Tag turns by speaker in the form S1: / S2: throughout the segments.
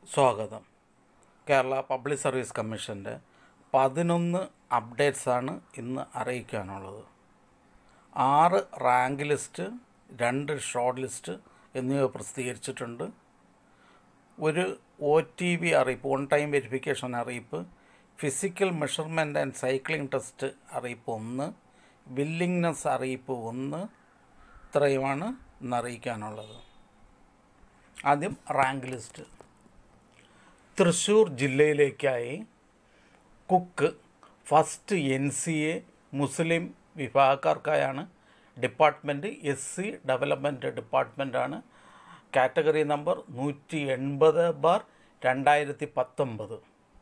S1: സ്വാഗതം Kerala public service കമ്മീഷൻ്റെ പതിനൊന്ന് അപ്ഡേറ്റ്സാണ് ഇന്ന് അറിയിക്കാനുള്ളത് ആറ് റാങ്ക് ലിസ്റ്റ് രണ്ട് ഷോർട്ട് ലിസ്റ്റ് എന്നിവ പ്രസിദ്ധീകരിച്ചിട്ടുണ്ട് ഒരു ഒ ടി വി അറിയിപ്പ് ഓൺ ടൈം വെരിഫിക്കേഷൻ അറിയിപ്പ് physical measurement and cycling test അറിയിപ്പ് ഒന്ന് ബില്ലിങ്നെസ് അറിയിപ്പ് ഒന്ന് ഇത്രയുമാണ് ഇന്ന് അറിയിക്കാനുള്ളത് ആദ്യം റാങ്ക് ലിസ്റ്റ് തൃശ്ശൂർ ജില്ലയിലേക്കായി cook first N C A മുസ്ലിം വിഭാഗക്കാർക്കായാണ് ഡിപ്പാർട്ട്മെൻറ്റ് എസ് സി ഡെവലപ്മെൻറ്റ് ഡിപ്പാർട്ട്മെൻറ്റാണ് കാറ്റഗറി നമ്പർ നൂറ്റി എൺപത് ബാർ രണ്ടായിരത്തി പത്തൊമ്പത്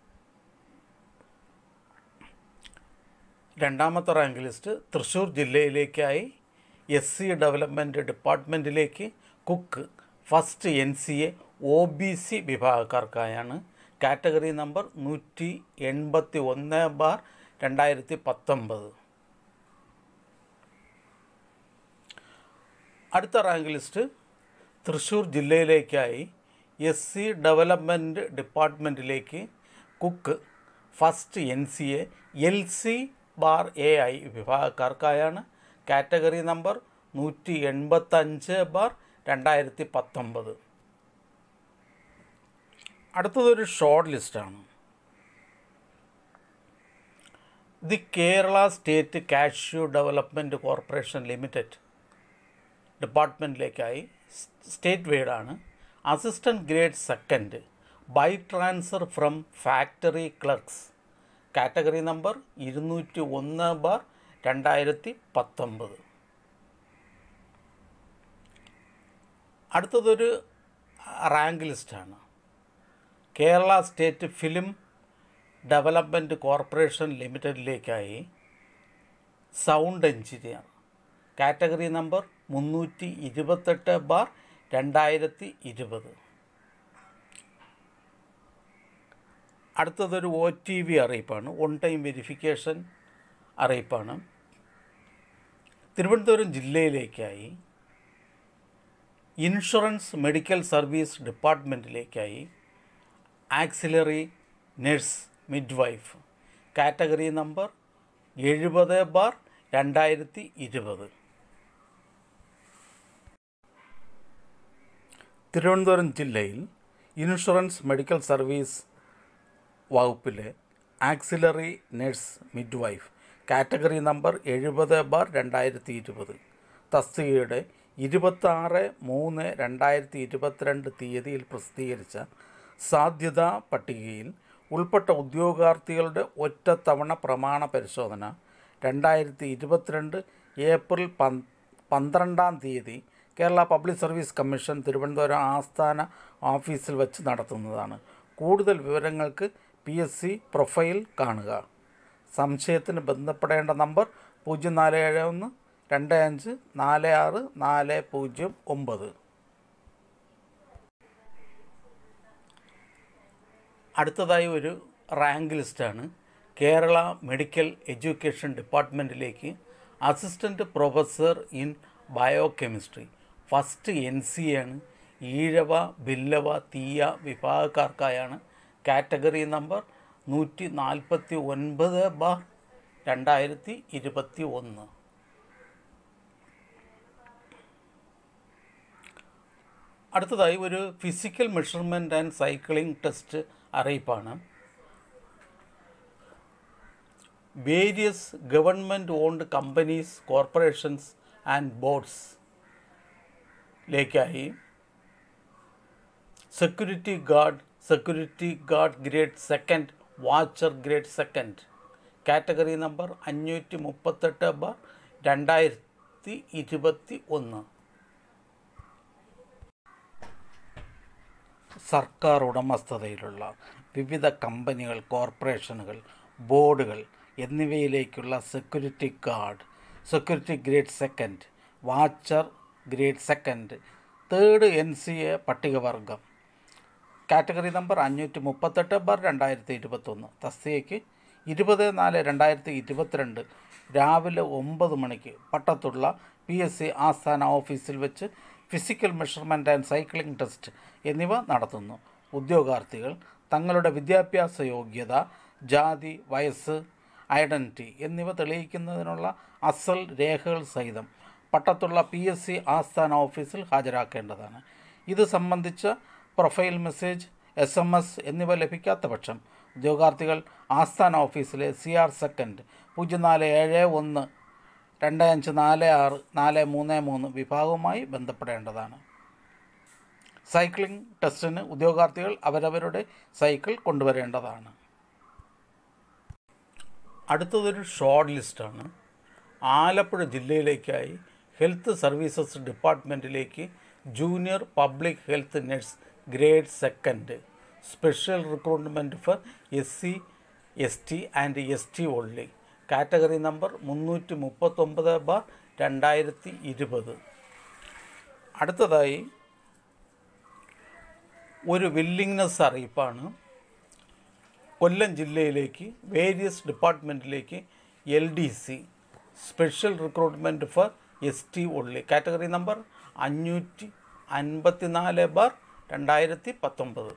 S1: രണ്ടാമത്തെ റാങ്ക് ലിസ്റ്റ് തൃശ്ശൂർ ജില്ലയിലേക്കായി എസ് സി ഡെവലപ്മെൻറ്റ് ഡിപ്പാർട്ട്മെൻറ്റിലേക്ക് cook first N C A O B C വിഭാഗക്കാർക്കായാണ് കാറ്റഗറി നമ്പർ നൂറ്റി എൺപത്തി ഒന്ന് ബാർ രണ്ടായിരത്തി പത്തൊമ്പത് അടുത്ത റാങ്ക് ലിസ്റ്റ് തൃശ്ശൂർ ജില്ലയിലേക്കായി എസ് സി ഡെവലപ്മെൻറ്റ് ഡിപ്പാർട്ട്മെൻറ്റിലേക്ക് cook first N C A L C bar A I വിഭാഗക്കാർക്കായാണ് കാറ്റഗറി നമ്പർ നൂറ്റി എൺപത്തഞ്ച് ബാർ രണ്ടായിരത്തി പത്തൊമ്പത് അടുത്തതൊരു ഷോർട്ട് ലിസ്റ്റാണ് the Kerala state cashew development corporation limited ഡിപ്പാർട്ട്മെൻറ്റിലേക്കായി സ്റ്റേറ്റ് വെയ്ഡാണ് assistant grade second by transfer from factory clerks category number ഇരുന്നൂറ്റി ഒന്ന് ബാർ രണ്ടായിരത്തി പത്തൊമ്പത് അടുത്തതൊരു റാങ്ക് ലിസ്റ്റാണ് Kerala state film development corporation ലിമിറ്റഡിലേക്കായി സൗണ്ട് എഞ്ചിനീയർ കാറ്റഗറി നമ്പർ മുന്നൂറ്റി ഇരുപത്തെട്ട് ബാർ രണ്ടായിരത്തി ഇരുപത് അടുത്തതൊരു ഒ ടി വി അറിയിപ്പാണ് ഓൺ ടൈം വെരിഫിക്കേഷൻ അറിയിപ്പാണ് തിരുവനന്തപുരം ജില്ലയിലേക്കായി ഇൻഷുറൻസ് മെഡിക്കൽ സർവീസ് ഡിപ്പാർട്ട്മെൻറ്റിലേക്കായി auxiliary nurse midwife category number എഴുപത് ബാർ രണ്ടായിരത്തി ഇരുപത് തിരുവനന്തപുരം ജില്ലയിൽ ഇൻഷുറൻസ് മെഡിക്കൽ സർവീസ് വകുപ്പിലെ auxiliary nurse midwife category number എഴുപത് ബാർ രണ്ടായിരത്തി ഇരുപത് തസ്തികയുടെ ഇരുപത്താറ് മൂന്ന് രണ്ടായിരത്തി ഇരുപത്തിരണ്ട് തീയതിയിൽ പ്രസിദ്ധീകരിച്ച സാധ്യതാ പട്ടികയിൽ ഉൾപ്പെട്ട ഉദ്യോഗാർത്ഥികളുടെ ഒറ്റത്തവണ പ്രമാണ പരിശോധന രണ്ടായിരത്തി ഇരുപത്തിരണ്ട് ഏപ്രിൽ പന്ത്രണ്ടാം തീയതി Kerala public service commission Thiruvananthapuram ആസ്ഥാന ഓഫീസിൽ വച്ച് നടത്തുന്നതാണ് കൂടുതൽ വിവരങ്ങൾക്ക് പി എസ് സി പ്രൊഫൈൽ കാണുക സംശയത്തിന് ബന്ധപ്പെടേണ്ട നമ്പർ പൂജ്യം നാല് ഏഴ് ഒന്ന് രണ്ട് അഞ്ച് നാല് ആറ് നാല് പൂജ്യം ഒമ്പത് അടുത്തതായി ഒരു റാങ്ക് ലിസ്റ്റാണ് കേരള മെഡിക്കൽ എഡ്യൂക്കേഷൻ ഡിപ്പാർട്ട്മെൻറ്റിലേക്ക് assistant professor in biochemistry first N C ആണ് ഈഴവ ബില്ലവ തീയ വിഭാഗക്കാർക്കായാണ് കാറ്റഗറി നമ്പർ നൂറ്റി നാൽപ്പത്തി ഒൻപത് ബാർ രണ്ടായിരത്തി ഇരുപത്തി ഒന്ന് അടുത്തതായി ഒരു physical measurement and cycling test അറിയിപ്പാണ് various government owned companies corporations and boards ലേക്കായി security guard security guard grade second watcher grade second category number അഞ്ഞൂറ്റി മുപ്പത്തെട്ട് ബാർ രണ്ടായിരത്തി ഇരുപത്തി ഒന്ന് സർക്കാർ ഉടമസ്ഥതയിലുള്ള വിവിധ കമ്പനികൾ കോർപ്പറേഷനുകൾ ബോർഡുകൾ എന്നിവയിലേക്കുള്ള security guard security grade second watcher grade second third N C A പട്ടികവർഗം കാറ്റഗറി നമ്പർ അഞ്ഞൂറ്റി മുപ്പത്തെട്ട് ബാർ രണ്ടായിരത്തി ഇരുപത്തൊന്ന് തസ്തികയ്ക്ക് ഇരുപത് നാല് രണ്ടായിരത്തി ഇരുപത്തിരണ്ട് രാവിലെ ഒമ്പത് മണിക്ക് പട്ടത്തുള്ള പി എസ് സി ആസ്ഥാന ഓഫീസിൽ വെച്ച് physical measurement and cycling test എന്നിവ നടത്തുന്നു ഉദ്യോഗാർത്ഥികൾ തങ്ങളുടെ വിദ്യാഭ്യാസ യോഗ്യത ജാതി വയസ്സ് ഐഡൻറ്റിറ്റി എന്നിവ തെളിയിക്കുന്നതിനുള്ള അസൽ രേഖകൾ സഹിതം പട്ടത്തുള്ള പി എസ് സി ആസ്ഥാന ഓഫീസിൽ ഹാജരാക്കേണ്ടതാണ് ഇത് സംബന്ധിച്ച profile message S M S എന്നിവ ലഭിക്കാത്ത പക്ഷം ഉദ്യോഗാർത്ഥികൾ ആസ്ഥാന ഓഫീസിലെ സി ആർ സെക്കൻഡ് പൂജ്യം നാല് ഏഴ് ഒന്ന് രണ്ട് അഞ്ച് നാല് ആറ് നാല് മൂന്ന് മൂന്ന് വിഭാഗവുമായി ബന്ധപ്പെടേണ്ടതാണ് സൈക്ലിംഗ് ടെസ്റ്റിന് ഉദ്യോഗാർത്ഥികൾ അവരവരുടെ സൈക്കിൾ കൊണ്ടുവരേണ്ടതാണ് അടുത്തതൊരു ഷോർട്ട് ലിസ്റ്റാണ് ആലപ്പുഴ ജില്ലയിലേക്കായി ഹെൽത്ത് സർവീസസ് ഡിപ്പാർട്ട്മെൻറ്റിലേക്ക് junior public health nurse grade second special recruitment for S C S T and S T only category number മുന്നൂറ്റി മുപ്പത്തൊമ്പത് ബാർ രണ്ടായിരത്തി ഇരുപത് അടുത്തതായി ഒരു വില്ലിങ്നെസ് അറിയിപ്പാണ് കൊല്ലം ജില്ലയിലേക്ക് വേരിയസ് ഡിപ്പാർട്ട്മെൻറ്റിലേക്ക് L D C special recruitment for S T only category number അഞ്ഞൂറ്റി അൻപത്തി നാല് ബാർ രണ്ടായിരത്തി പത്തൊമ്പത്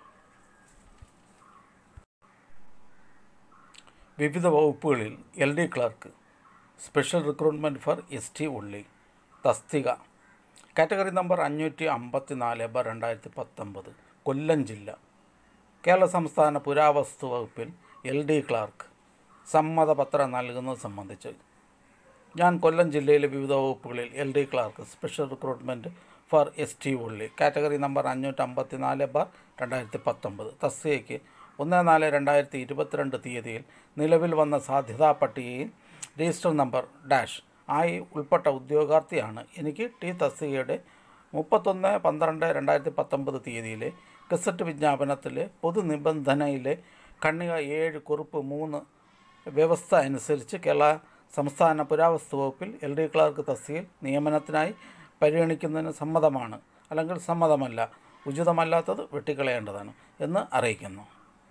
S1: വിവിധ വകുപ്പുകളിൽ L D clerk special recruitment for S T only തസ്തിക കാറ്റഗറി നമ്പർ അഞ്ഞൂറ്റി അമ്പത്തി നാല് ബാർ രണ്ടായിരത്തി പത്തൊമ്പത് കൊല്ലം ജില്ല കേരള സംസ്ഥാന പുരാവസ്തു വകുപ്പിൽ എൽ ഡി ക്ലാർക്ക് സമ്മതപത്രം നൽകുന്നത് സംബന്ധിച്ച് ഞാൻ കൊല്ലം ജില്ലയിലെ വിവിധ വകുപ്പുകളിൽ L D clerk special recruitment for S T only category number അഞ്ഞൂറ്റമ്പത്തി നാല് ബാർ രണ്ടായിരത്തി പത്തൊമ്പത് തസ്തികയ്ക്ക് ഒന്ന് നാല് രണ്ടായിരത്തി ഇരുപത്തിരണ്ട് തീയതിയിൽ നിലവിൽ വന്ന സാധ്യതാ പട്ടികയിൽ രജിസ്റ്റർ നമ്പർ ഡാഷ് ആയി ഉൾപ്പെട്ട ഉദ്യോഗാർത്ഥിയാണ് എനിക്ക് ടി തസ്തികയുടെ മുപ്പത്തൊന്ന് പന്ത്രണ്ട് രണ്ടായിരത്തി പത്തൊമ്പത് തീയതിയിലെ ഗസറ്റ് വിജ്ഞാപനത്തിലെ പൊതുനിബന്ധനയിലെ ഖണ്ണിക ഏഴ് കുറിപ്പ് മൂന്ന് വ്യവസ്ഥ അനുസരിച്ച് കേരള സംസ്ഥാന പുരാവസ്തു വകുപ്പിൽ എൽ ഡി ക്ലാർക്ക് തസ്തികയിൽ നിയമനത്തിനായി പരിഗണിക്കുന്നതിന് സമ്മതമാണ് അല്ലെങ്കിൽ സമ്മതമല്ല ഉചിതമല്ലാത്തത് വെട്ടിക്കളയേണ്ടതാണ് എന്ന് അറിയിക്കുന്നു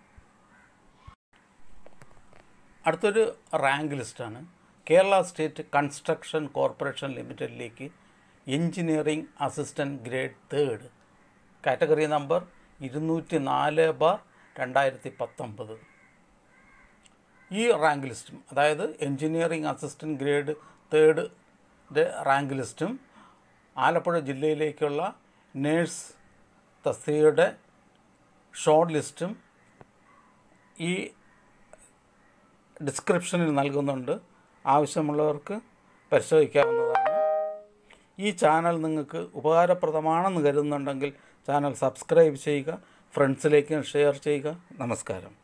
S1: അടുത്തൊരു റാങ്ക് ലിസ്റ്റാണ് കേരള സ്റ്റേറ്റ് കൺസ്ട്രക്ഷൻ കോർപ്പറേഷൻ ലിമിറ്റഡിലേക്ക് engineering assistant grade third category number ഇരുന്നൂറ്റി നാല് ബാർ രണ്ടായിരത്തി പത്തൊമ്പത് ഈ റാങ്ക് ലിസ്റ്റും അതായത് engineering assistant grade third rank ലിസ്റ്റും ആലപ്പുഴ ജില്ലയിലേക്കുള്ള നേഴ്സ് തസ്തികയുടെ ഷോർട്ട് ലിസ്റ്റും ഈ ഡിസ്ക്രിപ്ഷനിൽ നൽകുന്നുണ്ട് ആവശ്യമുള്ളവർക്ക് പരിശോധിക്കാവുന്നതാണ് ഈ ചാനൽ നിങ്ങൾക്ക് ഉപകാരപ്രദമാണെന്ന് കരുതുന്നുണ്ടെങ്കിൽ ചാനൽ സബ്സ്ക്രൈബ് ചെയ്യുക ഫ്രണ്ട്സിലേക്ക് ഷെയർ ചെയ്യുക നമസ്കാരം